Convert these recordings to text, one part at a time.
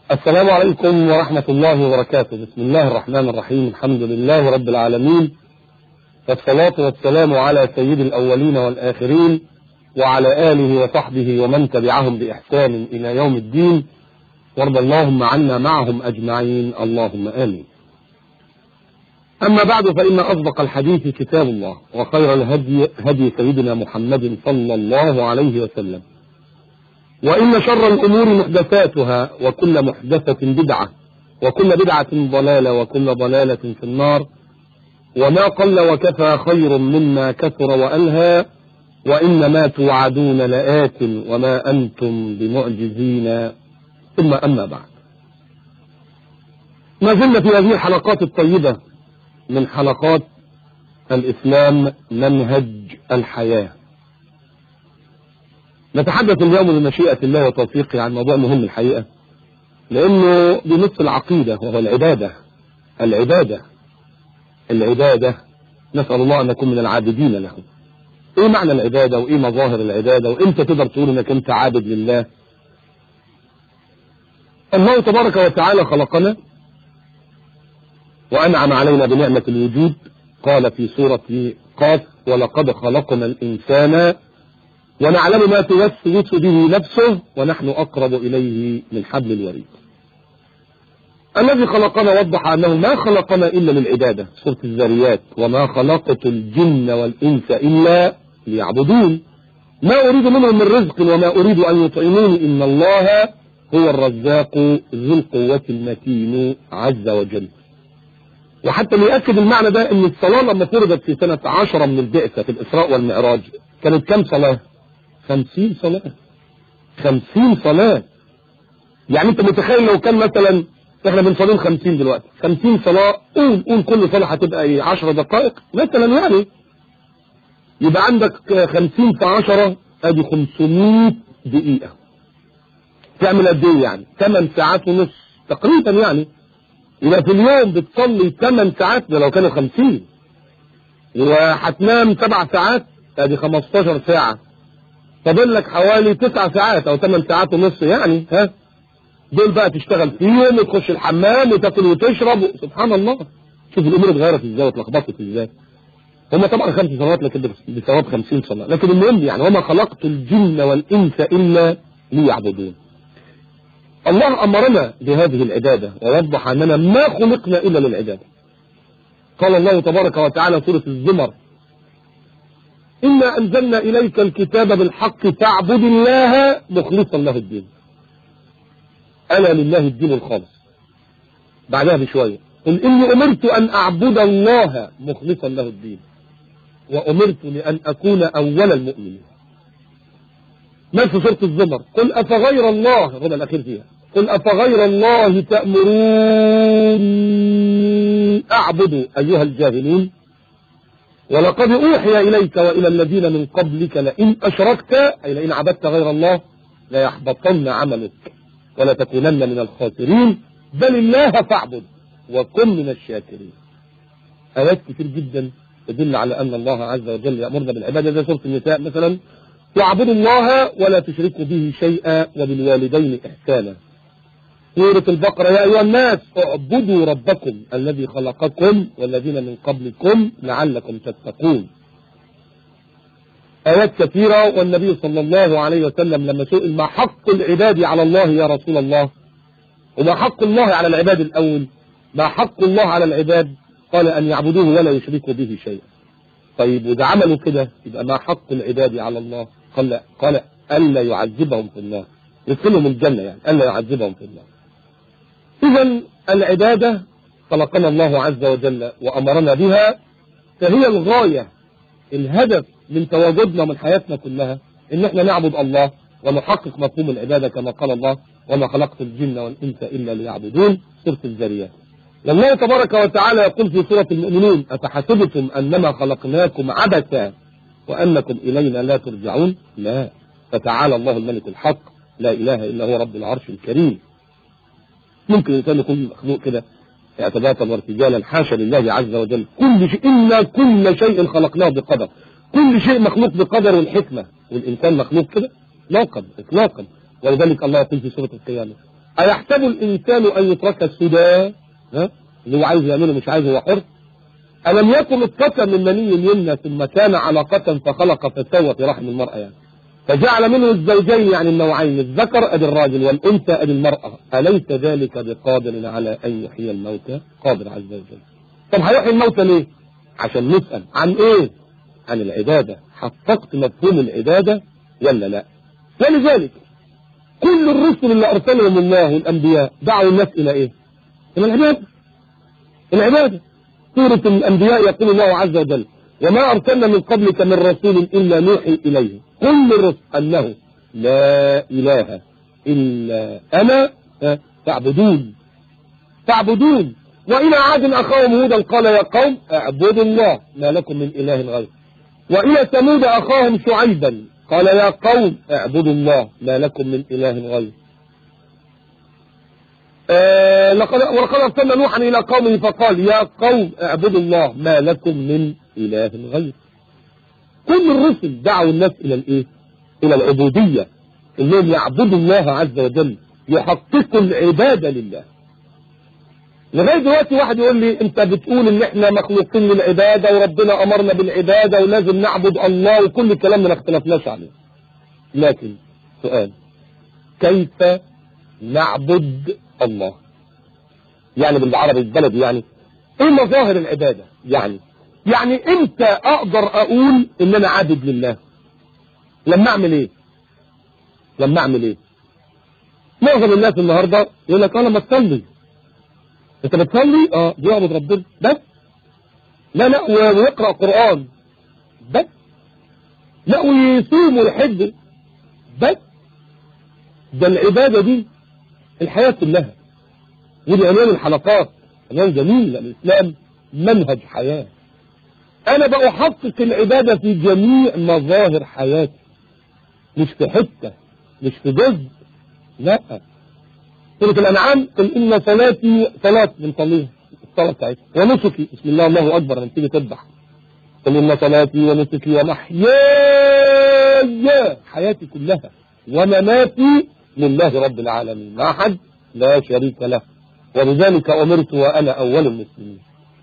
السلام عليكم ورحمة الله وبركاته بسم الله الرحمن الرحيم الحمد لله رب العالمين والصلاة والسلام على سيد الأولين والآخرين وعلى آله وصحبه ومن تبعهم بإحسان إلى يوم الدين وارض اللهم عنا معهم أجمعين اللهم آمين أما بعد فإن أصدق الحديث كتاب الله وخير الهدي هدي سيدنا محمد صلى الله عليه وسلم وإن شر الأمور محدثاتها وكل محدثة بدعة وكل بدعة ضلالة وكل ضلالة في النار وما قل وكفى خير مما كثر وألهى وإنما توعدون لآت وما أنتم بمعجزين ثم أما بعد ما زلنا في هذه الحلقات الطيبة من حلقات الإسلام منهج الحياة نتحدث اليوم بمشيئة الله وتوفيقه عن موضوع مهم الحقيقة لأنه بنصف العقيدة وهو العبادة العبادة العبادة نسأل الله أن نكون من العابدين له إيه معنى العبادة وإيه مظاهر العبادة وإمتى تقدر تقول أنك أنت عابد لله الله تبارك وتعالى خلقنا وأنعم علينا بنعمة الوجود قال في سورة قاف ولقد خلقنا الإنسان ونعلم ما توسوس به نفسه ونحن أقرب إليه من حبل الوريد الذي خلقنا وضح أنه ما خلقنا إلا للعبادة سورة الذريات وما خلقت الجن والإنس إلا ليعبدون ما أريد منهم من رزق وما أريد أن يطعموني إن الله هو الرزاق ذو القوة المتين عز وجل وحتى ليأكد المعنى ده ان الصلاة لما فرضت في سنة عشرة من البعثة في الإسراء والمعراج كانت كم صلاة خمسين صلاة خمسين صلاة يعني انت متخيل لو كان مثلا احنا بنصلين خمسين دلوقتي خمسين صلاة قول قول كل صلاة هتبقى ايه عشرة دقائق مثلا يعني يبقى عندك خمسين في عشرة ادي خمسمائة دقيقة تعمل قد ايه يعني ثمان ساعات ونص تقريبا يعني يبقى في اليوم بتصلي 8 ساعات ده لو كانوا 50 وهتنام 7 ساعات ادي 15 ساعة فاضل لك حوالي 9 ساعات او 8 ساعات ونص يعني ها دول بقى تشتغل فيهم وتخش الحمام وتاكل وتشرب سبحان الله شوف الامور اتغيرت ازاي واتلخبطت ازاي هم طبعا خمس صلوات لكن بثواب 50 صلاة لكن المهم يعني وما خلقت الجن والانس الا ليعبدون الله أمرنا بهذه العبادة ووضح أننا ما خلقنا إلا للعبادة قال الله تبارك وتعالى سورة الزمر إنا أنزلنا إليك الكتاب بالحق فاعبد الله مخلصا له الدين ألا لله الدين الخالص بعدها بشوية قل إني أمرت أن أعبد الله مخلصا له الدين وأمرت لأن أكون أول المؤمنين ما في سورة الزمر قل أفغير الله هذا الأخير فيها قل أفغير الله تأمرون أعبد أيها الجاهلون ولقد أوحي إليك وإلى الذين من قبلك لئن أشركت أي لئن عبدت غير الله ليحبطن عملك ولا تكونن من الخاسرين بل الله فاعبد وكن من الشاكرين آيات كتير جدا تدل على أن الله عز وجل يأمرنا بالعبادة زي سورة النساء مثلا واعبدوا الله ولا تشركوا به شيئا وبالوالدين إحسانا سورة البقرة يا أيها الناس اعبدوا ربكم الذي خلقكم والذين من قبلكم لعلكم تتقون آيات كثيرة والنبي صلى الله عليه وسلم لما سئل ما حق العباد على الله يا رسول الله وما حق الله على العباد الأول ما حق الله على العباد قال أن يعبدوه ولا يشركوا به شيئا طيب وإذا عملوا كده يبقى ما حق العباد على الله قال قال ألا يعذبهم في النار يدخلهم الجنة يعني ألا يعذبهم في النار إذا العبادة خلقنا الله عز وجل وأمرنا بها فهي الغاية الهدف من تواجدنا من حياتنا كلها إن احنا نعبد الله ونحقق مفهوم العبادة كما قال الله وما خلقت الجن والإنس إلا ليعبدون سورة الذريات الله تبارك وتعالى يقول في سورة المؤمنون أفحسبتم أنما خلقناكم عبثا وأنكم إلينا لا ترجعون لا فتعالى الله الملك الحق لا إله إلا هو رب العرش الكريم ممكن الإنسان يكون مخلوق كده اعتباطا وارتجالا حاشا لله عز وجل كل شيء إنا كل شيء خلقناه بقدر كل شيء مخلوق بقدر والحكمة والإنسان مخلوق كده إطلاقا إطلاقا ولذلك الله يقول في سورة القيامة أيحسب الإنسان أن يترك السدى ها اللي هو عايز يعمله مش عايز هو حر ألم يكن نطفة من مني يمنى ثم كان علقة فخلق فسوى في رحم المرأة يعني فجعل منه الزوجين يعني النوعين الذكر أدي الراجل والأنثى أدي المرأة أليس ذلك بقادر على أن يحيي الموتى قادر عز وجل طب هيحيي الموتى ليه عشان نسأل عن إيه عن العبادة حققت مفهوم العبادة ولا لا ولذلك كل الرسل اللي أرسلهم الله والأنبياء دعوا الناس إلى إيه إلى العبادة العبادة سورة الأنبياء يقول الله عز وجل وما أرسلنا من قبلك من رسول إلا نوحي إليه كل الرسل أنه لا إله إلا أنا تعبدون تعبدون وإلى عاد أخاهم هودا قال يا قوم اعبدوا الله ما لكم من إله غيره وإلى ثمود أخاهم شعيبا قال يا قوم اعبدوا الله ما لكم من إله غيره آه لقد ولقد أرسلنا نوحا إلى قومه فقال يا قوم اعبدوا الله ما لكم من إله غيره كل الرسل دعوا الناس إلى الإيه؟ إلى العبودية إنهم يعبدوا الله عز وجل يحققوا العبادة لله لغاية دلوقتي واحد يقول لي انت بتقول ان احنا مخلوقين للعبادة وربنا امرنا بالعبادة ولازم نعبد الله وكل الكلام ده ما اختلفناش عليه لكن سؤال كيف نعبد الله يعني بالعربي البلدي يعني ايه مظاهر العبادة يعني يعني امتى اقدر اقول ان انا عابد لله لما اعمل ايه لما اعمل ايه معظم الناس النهاردة يقول لك انا ما تصلي انت بتصلي اه بيعبد ربنا بس لا لا ويقرأ قرآن بس لا ويصوم ويحج بس ده العبادة دي الحياة كلها ودي عنوان الحلقات عنوان جميل لأن الإسلام منهج حياة أنا بأحقق العبادة في جميع مظاهر حياتي مش في حتة مش في جزء لا سورة الأنعام قل إن صلاتي صلاة بنصليها الصلاة بتاعتي ونسكي بسم الله الله أكبر لما تيجي تذبح قل إن صلاتي ونسكي ومحياي حياتي كلها ومماتي لله رب العالمين ما أحد لا شريك له وبذلك أمرت وأنا أول المسلمين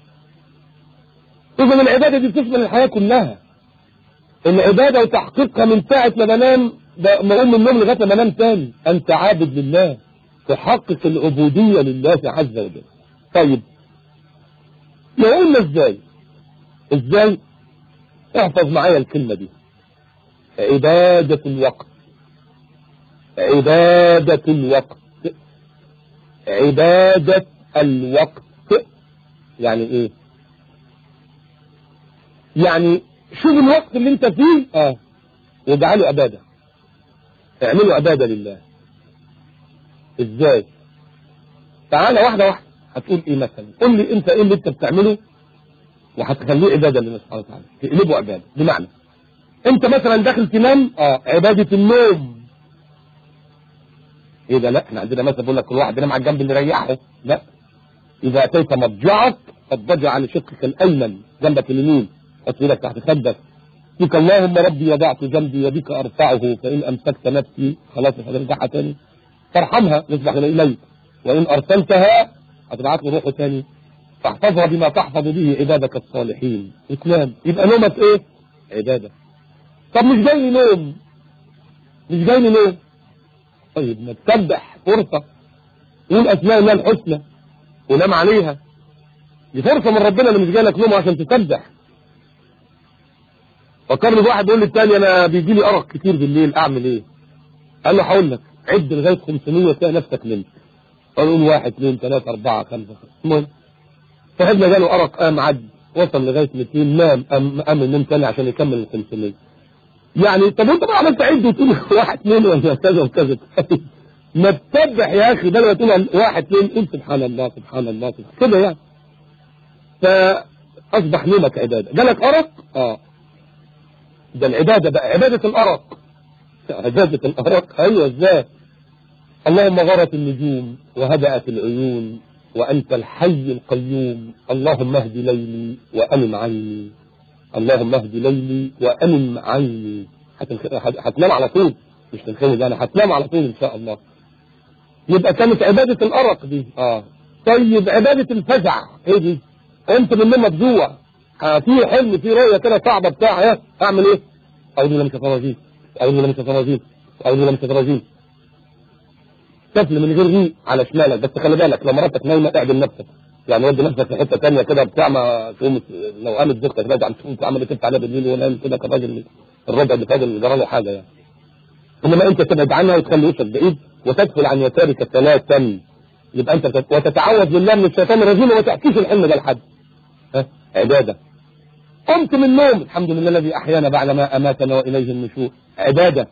إذا العبادة دي بتشمل الحياة كلها العبادة وتحقيقها من ساعة ما بنام ما أقوم من النوم لغاية ما انام تاني أنت عابد لله تحقق العبودية لله عز وجل طيب نقولنا ازاي ازاي احفظ معايا الكلمة دي عبادة الوقت عبادة الوقت عبادة الوقت يعني ايه يعني شوف الوقت اللي انت فيه اه واجعله عبادة اعمله عبادة لله ازاي تعالى واحدة واحدة هتقول ايه مثلا قول لي انت ايه اللي انت بتعمله وهتخليه عبادة لله سبحانه وتعالى تقلبه عبادة بمعنى انت مثلا داخل تنام اه عبادة النوم ايه ده لا احنا عندنا مثلا بيقول لك كل واحد ينام على الجنب اللي يريحه لا اذا اتيت مضجعك فاضطجع على شقك الايمن جنبك اليمين حط ايدك تحت خدك بك اللهم ربي وضعت جنبي وبك ارفعه فان امسكت نفسي خلاص مش هترجعها تاني فارحمها يصبح اليك وان ارسلتها هتبعت له روحه تاني فاحفظها بما تحفظ به عبادك الصالحين اسلام يبقى نومك ايه عباده طب مش جاي نوم مش جاي نوم طيب ما تسبح فرصة قول أسماء الله الحسنى ونام عليها دي فرصة من ربنا اللي مش جاي لك نوم عشان تسبح فكرني بواحد بيقول للتاني أنا بيجي لي أرق كتير بالليل أعمل إيه؟ قال له هقول لك عد لغاية 500 تلاقي نفسك نمت قال واحد اثنين ثلاثة أربعة خمسة المهم صاحبنا جاله أرق قام عد وصل لغاية 200 نام قام قام النوم تاني عشان يكمل ال 500 يعني طب انت بقى عملت عد وتقول واحد اثنين ولا كذا وكذا ما تسبح يا اخي بدل ما تقول واحد اثنين قول سبحان الله سبحان الله سبحان كده يعني فاصبح نومك عباده جالك ارق اه ده العباده بقى عباده الارق عباده الارق ايوه ازاي اللهم غرت النجوم وهدأت العيون وأنت الحي القيوم اللهم اهد ليلي وأمن عيني اللهم اهد ليلي وأمن عيني هتنام على طول مش تنخمد يعني هتنام على طول إن شاء الله يبقى كانت عبادة الأرق دي اه طيب عبادة الفزع ايه دي قمت من النوم مفزوع آه في حلم في رؤية كده صعبة بتاع ايه اعمل ايه اعوذ بالله من الشيطان الرجيم اعوذ بالله من الشيطان الرجيم اعوذ بالله من الشيطان الرجيم طفل من غير ريق على شمالك بس خلي بالك لو مراتك نايمه اعدل نفسك يعني ودي نفسك في حته ثانيه كده بتاع ما تقوم لو قامت زوجتك راجعه تقوم تعمل تفتح عليها بالليل وهو نايم كده كراجل الربع اللي فاضل جرى له حاجه يعني انما انت تبعد عنها وتخلي وشك بعيد وتدخل عن يسارك ثلاثا يبقى انت بت- وتتعوذ بالله من الشيطان الرجيم وما تحكيش الحلم ده لحد ها عباده قمت من النوم الحمد لله الذي احيانا بعد ما اماتنا واليه النشور عباده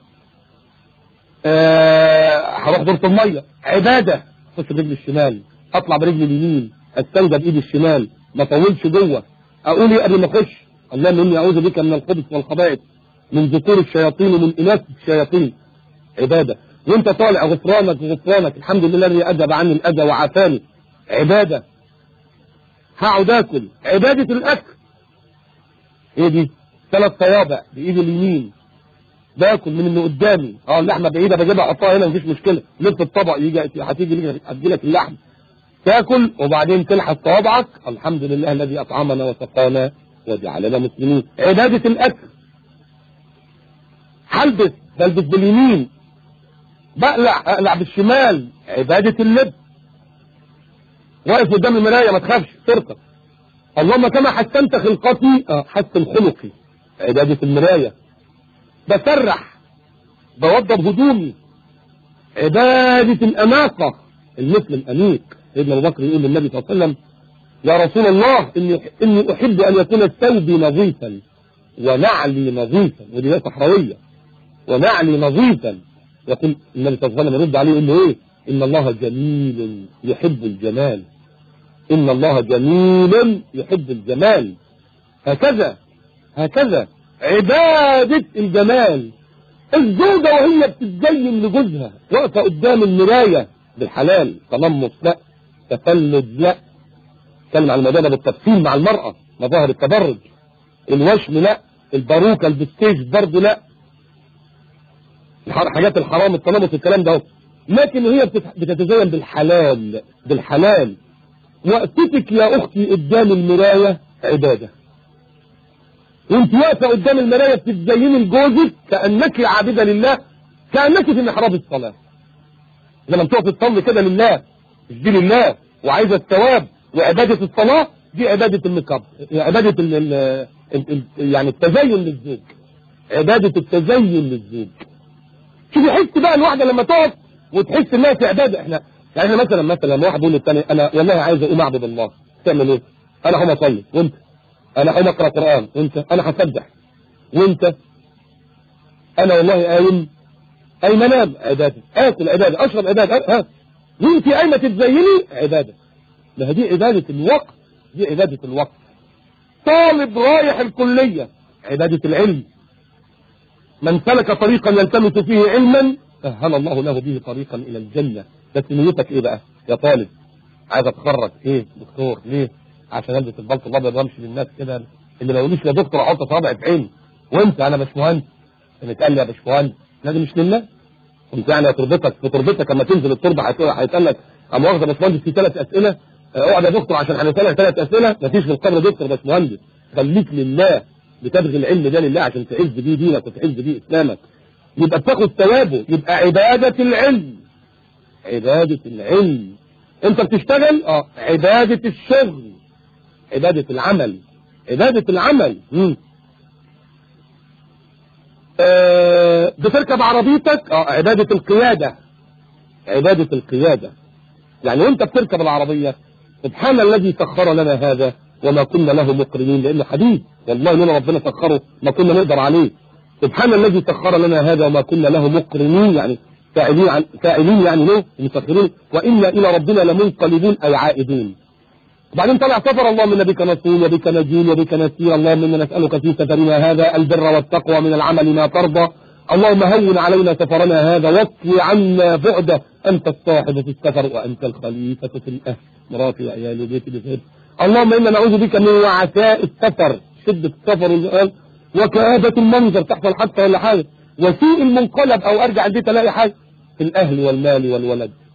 آه، هروح دورة المية عبادة اخش برجلي الشمال اطلع برجلي اليمين استنجى بايدي الشمال ما اطولش جوه اقول ايه قبل ما اخش اللهم اني اعوذ بك من الخبث والخبائث من ذكور الشياطين ومن اناث الشياطين عبادة وانت طالع غفرانك غفرانك الحمد لله الذي اذهب عني الاذى وعافاني عبادة هقعد اكل عبادة الاكل ايه دي ثلاث صوابع بايد اليمين باكل من اللي قدامي اه اللحمه بعيده بجيبها احطها هنا مفيش مشكله لف الطبق يجي هتيجي لك هتجيلك اللحم تاكل وبعدين تلحس صوابعك الحمد لله الذي اطعمنا وسقانا وجعلنا مسلمين عباده الاكل هلبس بلبس باليمين بقلع اقلع بالشمال عباده اللبس واقف قدام المرايه ما تخافش صرتك اللهم كما حسنت خلقتي اه حسن خلقي عباده المرايه بسرح بوضب هدومي عبادة الأناقة المثل الأنيق سيدنا أبو بكر يقول للنبي صلى الله عليه وسلم يا رسول الله إني, إني أحب أن يكون ثوبي نظيفا ونعلي نظيفا ودي ناس صحراوية ونعلي نظيفا يقول النبي صلى الله عليه وسلم يرد عليه يقول له إيه إن الله جميل يحب الجمال إن الله جميل يحب الجمال هكذا هكذا عبادة الجمال الزوجة وهي بتتزين لجوزها واقفة قدام المراية بالحلال تنمص لا تفلد لا اتكلم عن الموضوع ده بالتفصيل مع المرأة مظاهر التبرج الوشم لا الباروكة البستيج برضه لا الح- حاجات الحرام التنمص الكلام ده لكن هي بتت- بتتزين بالحلال بالحلال وقفتك يا اختي قدام المراية عباده وانت واقفه قدام المرايه بتتزيني لجوزك كانك عابده لله كانك في محراب الصلاه لما تقف تصلي كده لله مش دي لله وعايزه الثواب وعباده الصلاه دي عباده الميك اب عباده ال ال ال ال يعني التزين للزوج عباده التزين للزوج شوف يحس بقى الواحده لما تقف وتحس انها في عباده احنا يعني احنا مثلا مثلا لما واحد يقول للثاني انا والله عايز اقوم اعبد الله تعمل ايه؟ انا هقوم اصلي وانت انا هقوم اقرا قران وانت انا هسبح وانت انا والله قايم قايم انام عباده اكل عباده اشرب عباده أ- ها وانت قايمه تتزيني عباده ما دي عباده الوقت دي عباده الوقت طالب رايح الكليه عباده العلم من سلك طريقا يلتمس فيه علما سهل الله له به طريقا الى الجنه بس نيتك ايه بقى يا طالب عايز اتخرج ايه دكتور ليه عشان البس البلطو الابيض وامشي للناس كده اللي ما يقوليش يا دكتور احط صوابعي في عيني وانت انا مش مهندس متقال لي يا باشمهندس لا دي مش لله كنت يعني يا تربتك في تربتك لما تنزل التربه هيتقال هيتقال لك اما واخده باشمهندس في ثلاث اسئله اه، اقعد يا دكتور عشان هنسالك ثلاث اسئله مفيش في القبر دكتور باشمهندس خليك لله بتبغي العلم ده لله عشان تعز بيه دينك وتعز بيه اسلامك يبقى بتاخد ثوابه يبقى عباده العلم عباده العلم انت بتشتغل اه عباده الشغل عبادة العمل عبادة العمل مم. آه بتركب عربيتك اه عبادة القيادة عبادة القيادة يعني وانت بتركب العربية سبحان الذي سخر لنا هذا وما كنا له مقرنين لانه حديث والله لولا ربنا سخره ما كنا نقدر عليه سبحان الذي سخر لنا هذا وما كنا له مقرنين يعني فاعلين عن فاعلين يعني له مسخرين وانا الى ربنا لمنقلبون اي عائدون وبعدين طلع سفر اللهم إن بك نصوم وبك نجين وبك نسير اللهم إنا نسألك في سفرنا هذا البر والتقوى من العمل ما ترضى اللهم هون علينا سفرنا هذا واطوي عنا بعده أنت الصاحب في السفر وأنت الخليفة في الأهل مراتي وعيالي وبيتي بخير اللهم إنا نعوذ بك من وعثاء السفر شدة السفر والجهال وكآبة المنظر تحصل حتى ولا حاجة وسوء المنقلب أو أرجع البيت ألاقي حاجة في الأهل والمال والولد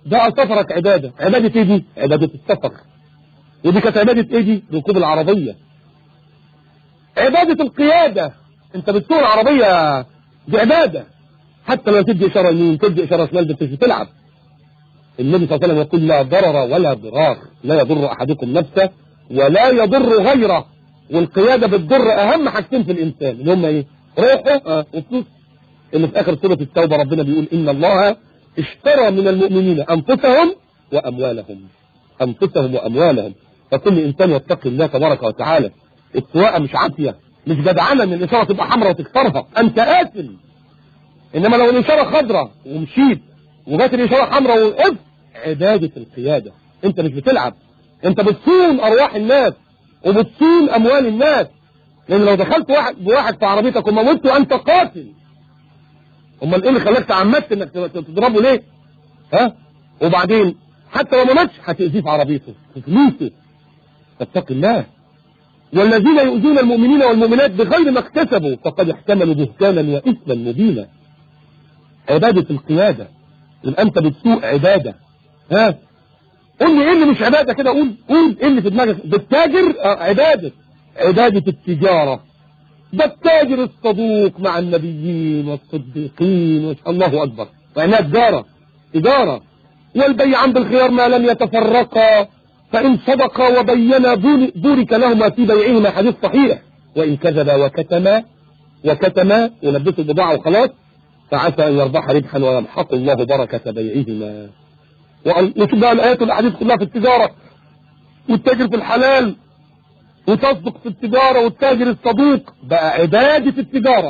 بقى سفرك عبادة عبادة ايه دي عبادة السفر ودي كانت عبادة ايه دي ركوب العربية عبادة القيادة انت بتسوق العربية دي عبادة حتى لو تدي اشارة يمين تدي اشارة شمال بس بتلعب النبي صلى الله عليه وسلم يقول لا ضرر ولا ضرار لا يضر احدكم نفسه ولا يضر غيره والقيادة بتضر اهم حاجتين في الانسان اللي هم ايه روحه اه وفلوس اللي في اخر سورة التوبة ربنا بيقول ان الله اشترى من المؤمنين انفسهم واموالهم انفسهم واموالهم فكل انسان يتقي الله تبارك وتعالى السواقه مش عافيه مش جدعانه ان الاشاره تبقى حمراء وتكسرها انت قاتل انما لو الاشاره خضراء ومشيت وجات الاشاره حمراء وقفت عباده القياده انت مش بتلعب انت بتصون ارواح الناس وبتصون اموال الناس لان لو دخلت واحد بواحد في عربيتك وموته انت قاتل امال ايه اللي خلاك تعمدت انك تضربه ليه ها وبعدين حتى لو ما ماتش هتاذيه في عربيته في فلوسه فاتق الله والذين يؤذون المؤمنين والمؤمنات بغير ما اكتسبوا فقد احتملوا بهتانا واثما مبينا عباده القياده يبقى انت بتسوق عباده ها قول لي ايه اللي مش عباده كده قول قول ايه اللي في دماغك بالتاجر آه عباده عباده التجاره ده التاجر الصدوق مع النبيين والصديقين الله أكبر وإنها تجارة تجارة والبيعان بالخيار ما لم يتفرقا فإن صدقا وبينا بورك لهما في بيعهما حديث صحيح وإن كذبا وكتما وكتما ولبسوا البضاعة وخلاص فعسى أن يربح ربحا ويمحق الله بركة بيعهما وشوف بقى الآيات والأحاديث كلها في التجارة والتاجر في الحلال وتصدق في التجارة والتاجر الصدوق بقى عبادة التجارة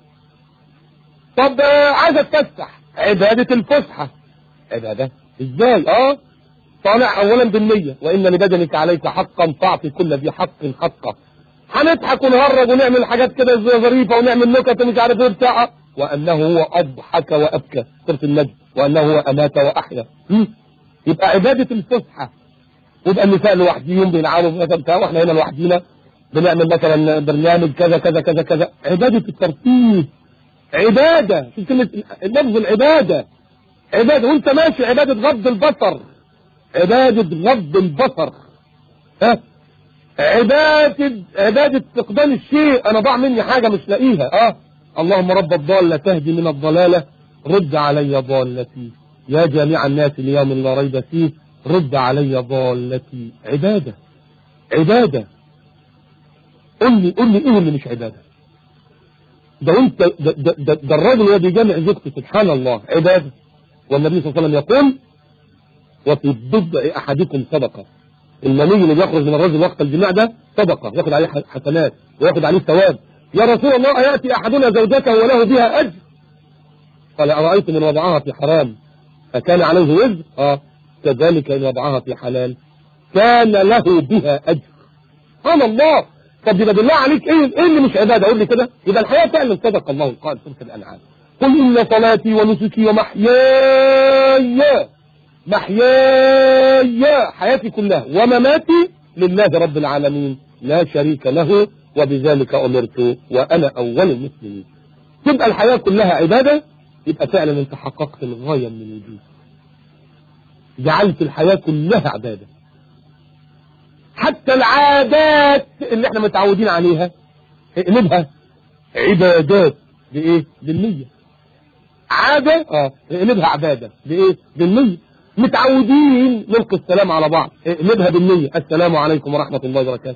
طب عايز اتفسح عبادة الفسحة عبادة ازاي اه طالع اولا بالنية وان لبدنك عليك حقا فاعطي كل ذي حق حقه هنضحك ونهرج ونعمل حاجات كده ظريفة ونعمل نكت ومش عارف ايه بتاع وانه هو اضحك وابكى سورة النجم وانه هو امات واحيا يبقى عبادة الفسحة يبقى النساء لوحديهم بيلعبوا مثلا بتاع واحنا هنا لوحدينا بنعمل مثلا برنامج كذا كذا كذا كذا عبادة الترتيب عبادة شوف كلمة لفظ العبادة عبادة وانت ماشي عبادة غض البصر عبادة غض البصر ها عبادة عبادة فقدان الشيء انا ضاع مني حاجة مش لاقيها اه اللهم رب الضالة تهدي من الضلالة رد علي ضالتي يا جميع الناس اليوم لا ريب فيه رد علي ضالتي عبادة عبادة قل لي قل لي ايه اللي مش عبادة ده انت ده, ده, ده, ده الراجل وهو بيجامع زوجته سبحان الله عبادة والنبي صلى الله عليه وسلم يقول وفي ضد احدكم صدقة المني اللي بيخرج من الرجل وقت الجماع ده صدقة ياخد عليه حسنات وياخد عليه ثواب يا رسول الله يأتي أحدنا زوجته وله بها أجر قال أرأيت من وضعها في حرام فكان عليه وزر اه كذلك إن وضعها في حلال كان له بها أجر سبحان الله طب يبقى بالله عليك ايه ايه اللي مش عباده قول لي كده يبقى الحياه فعلا صدق الله قال سوره الانعام قل ان صلاتي ونسكي ومحياي محياي حياتي كلها ومماتي لله رب العالمين لا شريك له وبذلك امرت وانا اول المسلمين تبقى الحياه كلها عباده يبقى فعلا انت حققت الغايه من الوجود جعلت الحياه كلها عباده حتى العادات اللي احنا متعودين عليها اقلبها عبادات بايه بالنية عادة اه اقلبها عبادة بايه بالنية متعودين نلقي السلام على بعض اقلبها بالنية السلام عليكم ورحمة الله وبركاته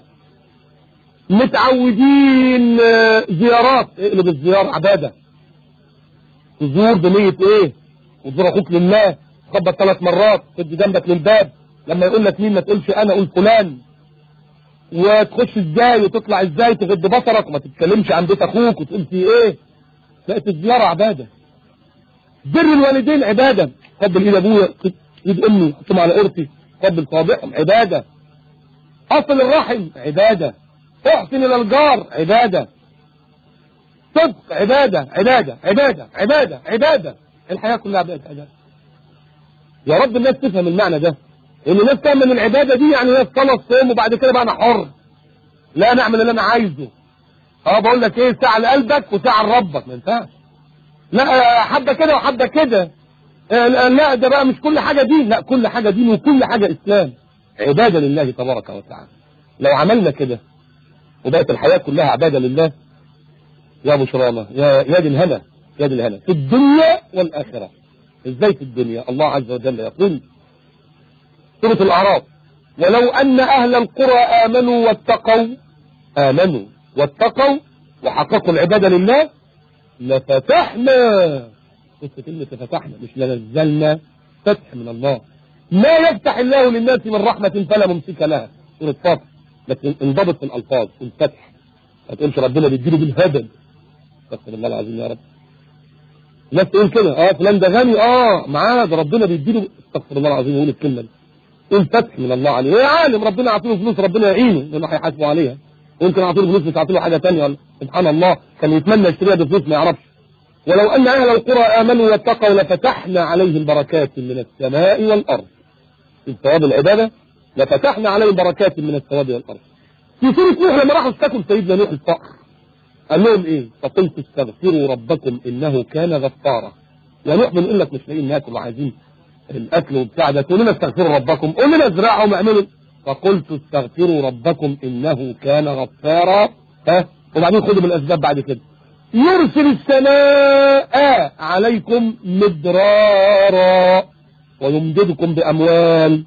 متعودين زيارات اقلب الزيارة عبادة تزور بنية ايه وتزور اخوك لله تخبط ثلاث مرات تدي جنبك للباب لما يقول لك مين ما تقولش انا قول فلان وتخش ازاي وتطلع ازاي تغض بصرك وما تتكلمش عن بيت اخوك وتقول في ايه بقت الزيارة عبادة بر الوالدين عبادة قبل ايد ابويا ايد امي حطهم على قرتي قبل صابعهم عبادة اصل الرحم عبادة احسن الى الجار عبادة صدق عبادة عبادة عبادة عبادة عبادة الحياة كلها عبادة عبادة يا رب الناس تفهم المعنى ده ان الناس تعمل العباده دي يعني الناس خلص صوم وبعد كده بقى انا حر لا انا اعمل اللي انا عايزه اه بقول لك ايه ساعه لقلبك وساعه لربك ما ينفعش لا حبه كده وحبه كده آه، لا ده بقى مش كل حاجة دين لا كل حاجة دين وكل حاجة إسلام عبادة لله تبارك وتعالى لو عملنا كده وبقت الحياة كلها عبادة لله يا بشرانا يا يا دي الهنا يا دي الهنا في الدنيا والآخرة ازاي في الدنيا الله عز وجل يقول سورة الأعراف ولو أن أهل القرى آمنوا واتقوا آمنوا واتقوا وحققوا العبادة لله لفتحنا بص كلمة فتحنا مش لنزلنا فتح من الله ما يفتح الله للناس من رحمة فلا ممسك لها سورة فتح لكن انضبط في الألفاظ في الفتح ما تقولش ربنا بيديله بالهدد استغفر الله العظيم يا رب الناس تقول كده اه فلان ده غني اه معاه ده ربنا بيديله استغفر الله العظيم يقول الكلمه دي يقول فتح من الله عليه هو عالم ربنا يعطيه فلوس ربنا يعينه لانه هيحاسبه عليها ويمكن يعطيه فلوس مش يعطيه حاجه ثانيه ولا سبحان الله كان يتمنى يشتريها بفلوس ما يعرفش ولو ان اهل القرى امنوا واتقوا لفتحنا عليهم بركات من السماء والارض في ثواب العباده لفتحنا عليهم بركات من الثواب والارض في سوره نوح لما راحوا اشتكوا لسيدنا نوح الفقر قال لهم ايه فقلت استغفروا ربكم انه كان غفارا يا نوح بنقول لك مش لاقيين ناكل وعايزين الاكل وبتاع ده تقول لنا استغفروا ربكم قول لنا ازرعوا واعملوا فقلت استغفروا ربكم انه كان غفارا ها وبعدين خدوا بالاسباب بعد كده يرسل السماء عليكم مدرارا ويمددكم باموال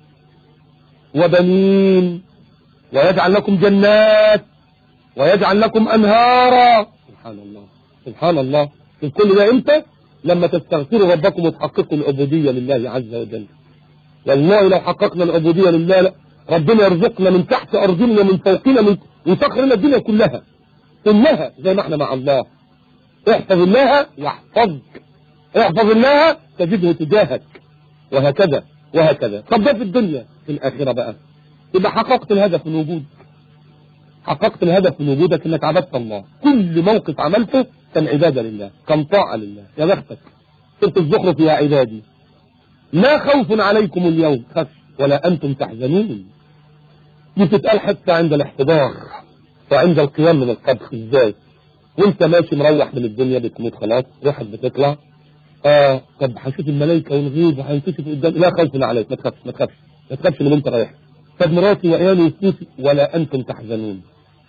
وبنين ويجعل لكم جنات ويجعل لكم انهارا سبحان الله سبحان الله في كل ده امتى لما تستغفروا ربكم وتحققوا العبودية لله عز وجل والله لو حققنا العبودية لله لا ربنا يرزقنا من تحت أرضنا من فوقنا من ويسخر لنا الدنيا كلها كلها زي ما احنا مع الله احفظ الله يحفظك احفظ الله تجده تجاهك وهكذا وهكذا طب ده في الدنيا في الآخرة بقى يبقى حققت الهدف من وجود حققت الهدف من وجودك انك عبدت الله كل موقف عملته كان عبادة لله كان طاعة لله يا بختك سورة الزخرف يا عبادي لا خوف عليكم اليوم خف ولا أنتم تحزنون دي بتتقال حتى عند الاحتضار وعند القيام من القبر ازاي وانت ماشي مروح من الدنيا بتموت خلاص روحك بتطلع اه طب هشوف الملائكه والغيب وهينكشف قدام لا خوف عليك ما تخافش ما تخافش ما تخافش من انت رايح طب مراتي وعيالي وفلوسي ولا انتم تحزنون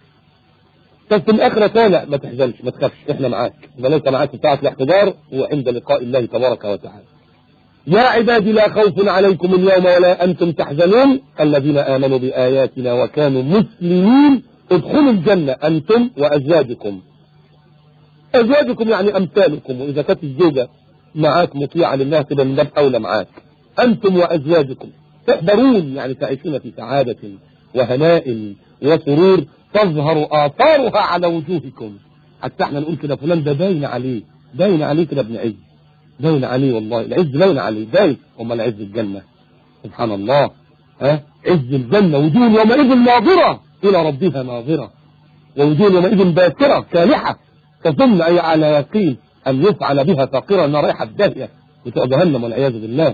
طب في الاخره طالع ما تحزنش ما تخافش احنا معاك الملائكه معاك في ساعه الاحتضار وعند لقاء الله تبارك وتعالى يا عبادي لا خوف عليكم اليوم ولا انتم تحزنون الذين امنوا باياتنا وكانوا مسلمين ادخلوا الجنه انتم وازواجكم ازواجكم يعني امثالكم واذا كانت الزوجه معاك مطيعه لله كده من باب اولى معاك انتم وازواجكم تحضرون يعني تعيشون في سعاده وهناء وسرور تظهر آثارها على وجوهكم حتى احنا نقول كده فلان ده باين عليه باين عليه كده ابن عز باين عليه والله العز باين عليه باين امال عز الجنة سبحان الله ها عز الجنة وجوه يومئذ ناظرة إلى ربها ناظرة ووجوه يومئذ باكرة كالحة تظن أي على يقين أن يفعل بها فاقرة أنها رايحة بداهية بتوع جهنم والعياذ بالله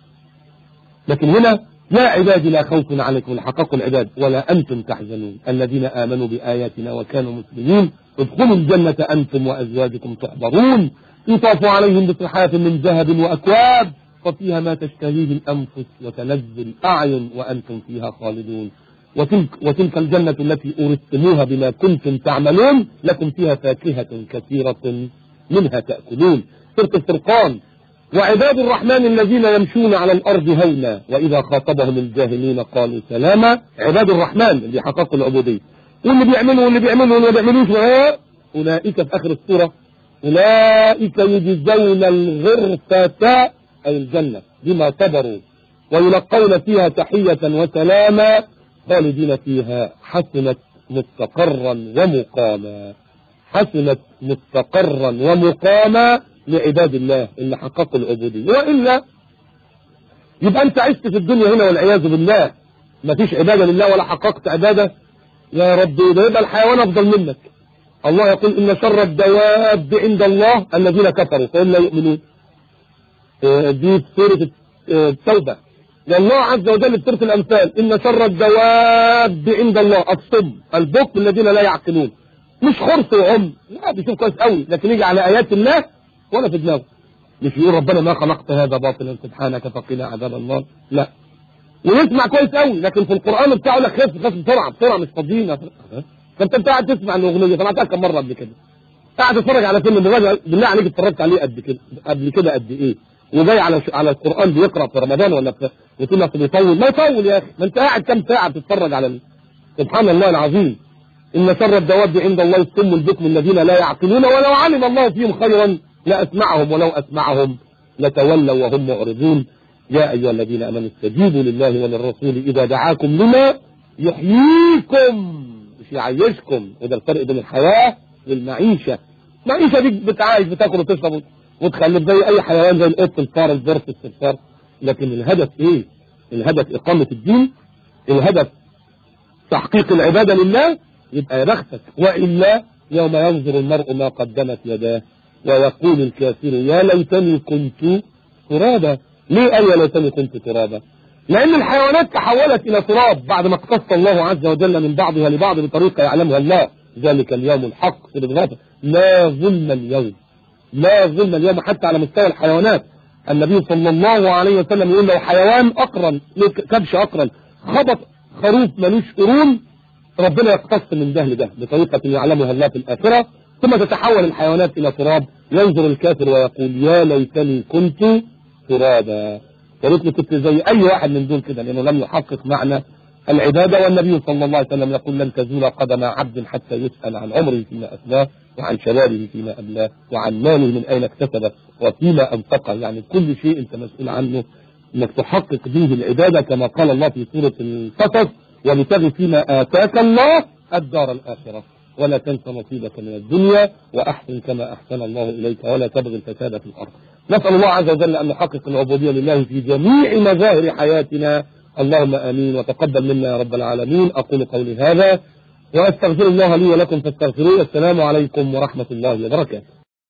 لكن هنا يا عبادي لا خوف عليكم لحقق العباد ولا أنتم تحزنون الذين آمنوا بآياتنا وكانوا مسلمين ادخلوا الجنة أنتم وأزواجكم تحضرون يطاف عليهم بصحاف من ذهب وأكواب وفيها ما تشتهيه الأنفس وتلذ الأعين وأنتم فيها خالدون وتلك, وتلك الجنة التي أورثتموها بما كنتم تعملون لكم فيها فاكهة كثيرة منها تأكلون سورة الفرقان وعباد الرحمن الذين يمشون على الأرض هونا وإذا خاطبهم الجاهلين قالوا سلاما عباد الرحمن اللي حققوا العبودية واللي بيعملوا واللي بيعملوا واللي ما بيعملوش أولئك في آخر السورة أولئك يجزون الغرفة أي الجنة بما صبروا ويلقون فيها تحية وسلاما خالدين فيها حسنت مستقرا ومقاما حسنت مستقرا ومقاما لعباد الله اللي حققوا العبودية وإلا يبقى أنت عشت في الدنيا هنا والعياذ بالله ما فيش عبادة لله ولا حققت عبادة يا رب ده يبقى الحيوان أفضل منك الله يقول إن شر الدواب عند الله الذين كفروا فهم لا يؤمنون دي في سورة التوبة والله عز وجل في سورة الأمثال إن شر الدواب عند الله الصم البكم الذين لا يعقلون مش خرص وعم لا بيشوف كويس قوي لكن يجي على آيات الله ولا في دماغه مش يقول ربنا ما خلقت هذا باطلا سبحانك فقنا عذاب النار لا ويسمع كويس قوي لكن في القران بتاعه لك خف خف بسرعه بسرعه مش فاضيين فانت انت قاعد تسمع الاغنيه سمعتها كم مره قبل كده قاعد تتفرج على فيلم بالله بالله عليك اتفرجت عليه قد كده قبل كده قد ايه وجاي على على القران بيقرا في رمضان ولا في وتقول لك بيطول ما يطول يا اخي ما انت قاعد كام ساعه بتتفرج على ال... سبحان الله العظيم ان شر الدواب عند الله السم البكم الذين لا يعقلون ولو علم الله فيهم خيرا لاسمعهم ولو اسمعهم لتولوا وهم معرضون يا ايها الذين امنوا استجيبوا لله وللرسول اذا دعاكم لما يحييكم مش يعيشكم وده الفرق بين الحياه والمعيشه المعيشه دي بتعايش بتاكل وتشرب وتخلف زي اي حيوان زي القط الفار الزرف الصرصار لكن الهدف ايه الهدف اقامه الدين الهدف تحقيق العباده لله يبقى يا بختك والا يوم ينظر المرء ما قدمت يداه ويقول الكافر يا ليتني كنت ترابا ليه قال يا ليتني كنت ترابا لان الحيوانات تحولت الى تراب بعد ما اقتص الله عز وجل من بعضها لبعض بطريقه يعلمها الله ذلك اليوم الحق في الغابه لا ظلم اليوم لا ظلم اليوم حتى على مستوى الحيوانات النبي صلى الله عليه وسلم يقول لو حيوان اقرن كبش اقرن خبط خروف ملوش قرون ربنا يقتص من ده لده بطريقة يعلمها الله في الآخرة ثم تتحول الحيوانات إلى تراب ينظر الكافر ويقول يا ليتني كنت ترابا يا ريتني كنت زي أي واحد من دول كده لأنه لم يحقق معنى العبادة والنبي صلى الله عليه وسلم يقول لن تزول قدم عبد حتى يسأل عن عمره فيما أفناه وعن شبابه فيما أبلاه وعن ماله من أين اكتسبه وفيما أنفقه يعني كل شيء أنت مسؤول عنه أنك تحقق به العبادة كما قال الله في سورة القصص وابتغ فيما آتاك الله الدار الآخرة ولا تنس نصيبك من الدنيا وأحسن كما أحسن الله إليك ولا تبغي الفساد في الأرض نسأل الله عز وجل أن نحقق العبودية لله في جميع مظاهر حياتنا اللهم آمين وتقبل منا يا رب العالمين أقول قولي هذا وأستغفر الله لي ولكم فاستغفروه السلام عليكم ورحمة الله وبركاته